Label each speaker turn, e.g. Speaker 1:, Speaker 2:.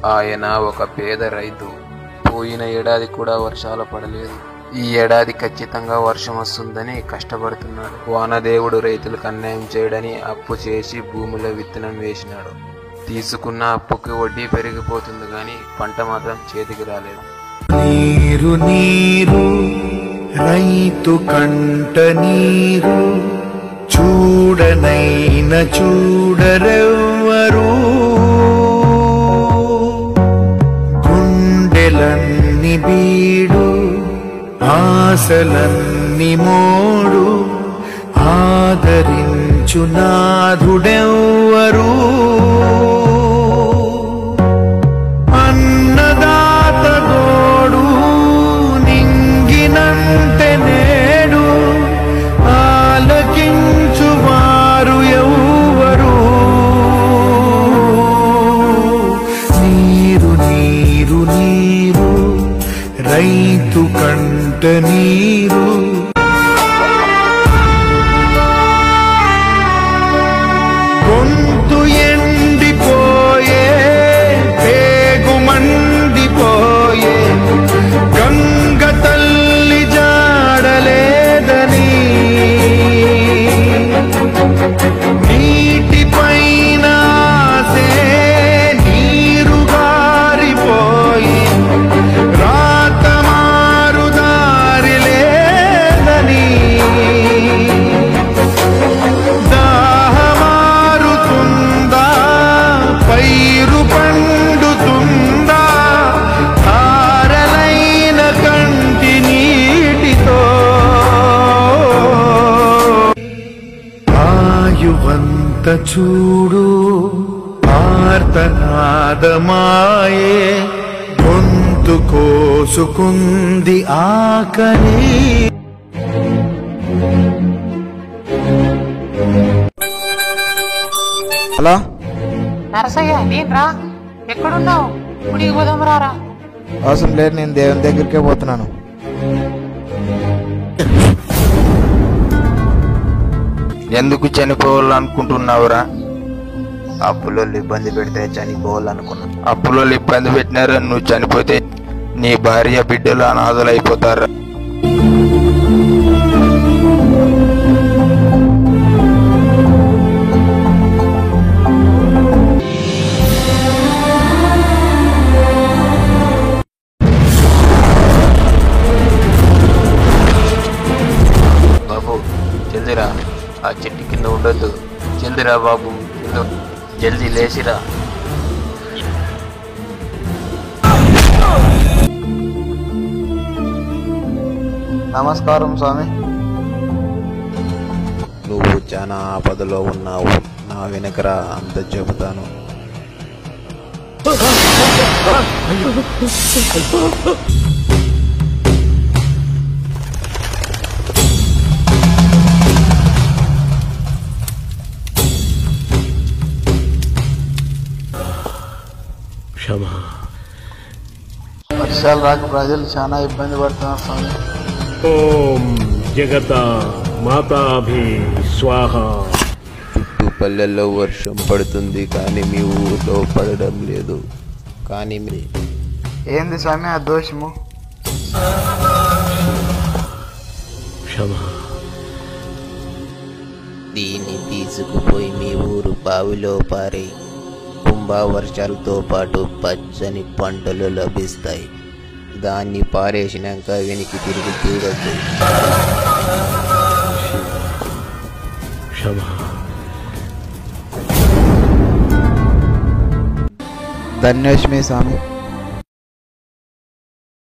Speaker 1: ఆయన ఒక పేద రైతు పోయిన ఏడాది కూడా వర్షాలు పడలేదు ఈ ఏడాది ఖచ్చితంగా వర్షం వస్తుందని కష్టపడుతున్నాడు వానదేవుడు రైతులకు అన్యాయం చేయడని అప్పు చేసి భూమిలో విత్తనం వేసినాడు తీసుకున్న అప్పుకి వడ్డీ పెరిగిపోతుంది కానీ పంట మాత్రం చేతికి రాలేదు
Speaker 2: నీరు నీరు రైతు కంట నీరు చూడనైన చూడరెవ్వరు గుండెలన్ని బీడు ఆశలన్ని మోడు ఆదరించు నాథుడెవ్వరు అన్నదాత తోడు నింగినంటే నేడు ఆలకించు వారు ఎవ్వరు నీరు నీరు నీరు రైతు కంట నీరు గొంతు ఎండిపోయే పేగు మండిపోయే గంగ తల్లి జాడలేదని నీటిపైన ఆసే నీరు గారిపోయి రాత మారు దారి లేదని దాహమారుతుందా పైరు పండుతుందా ధారలైన కంటి నీటితో ఆయువంత చూడు ఆర్తనాదమాయే గొంతు కోసుకుంది ఆకలి
Speaker 3: హలో
Speaker 4: నరసయ్య నేనురా ఎక్కడున్నావు గుడికి పోదాం రారా
Speaker 3: అవసరం లేదు నేను దేవుని దగ్గరికే పోతున్నాను
Speaker 5: ఎందుకు చనిపోవాలనుకుంటున్నావురా అప్పులో ఇబ్బంది పెడితే చనిపోవాలనుకున్నా అప్పులో ఇబ్బంది పెట్టినారా నువ్వు చనిపోతే నీ భార్య బిడ్డలు అనాథలు అయిపోతారా
Speaker 1: బాబు జల్దిరా ఆ చెట్టు కింద ఉండొద్దు జల్దిరా బాబు కింద జల్దీ లేచిరా
Speaker 3: నమస్కారం స్వామి
Speaker 5: నువ్వు చాలా ఆపదలో ఉన్నావు నా వెనకరా అంత చెబుతాను
Speaker 3: వర్షాలు రాక ప్రజలు చాలా ఇబ్బంది పడుతున్నారు స్వామి
Speaker 6: ఓం జగత మాతాభి స్వాహ
Speaker 5: చుట్టూ పల్లెల్లో వర్షం పడుతుంది కానీ మీ ఊరిలో పడడం లేదు కానీ మీ
Speaker 3: ఏంది స్వామి ఆ దోషము
Speaker 6: క్షమ
Speaker 5: దీన్ని తీసుకుపోయి మీ ఊరు బావిలో పారే కుంభవర్షాలతో పాటు పచ్చని పంటలు లభిస్తాయి దాన్ని పారేసినాక వెనక్కి తిరిగి చూడద్దు
Speaker 6: క్షమ
Speaker 3: ధన్యోష్మి స్వామి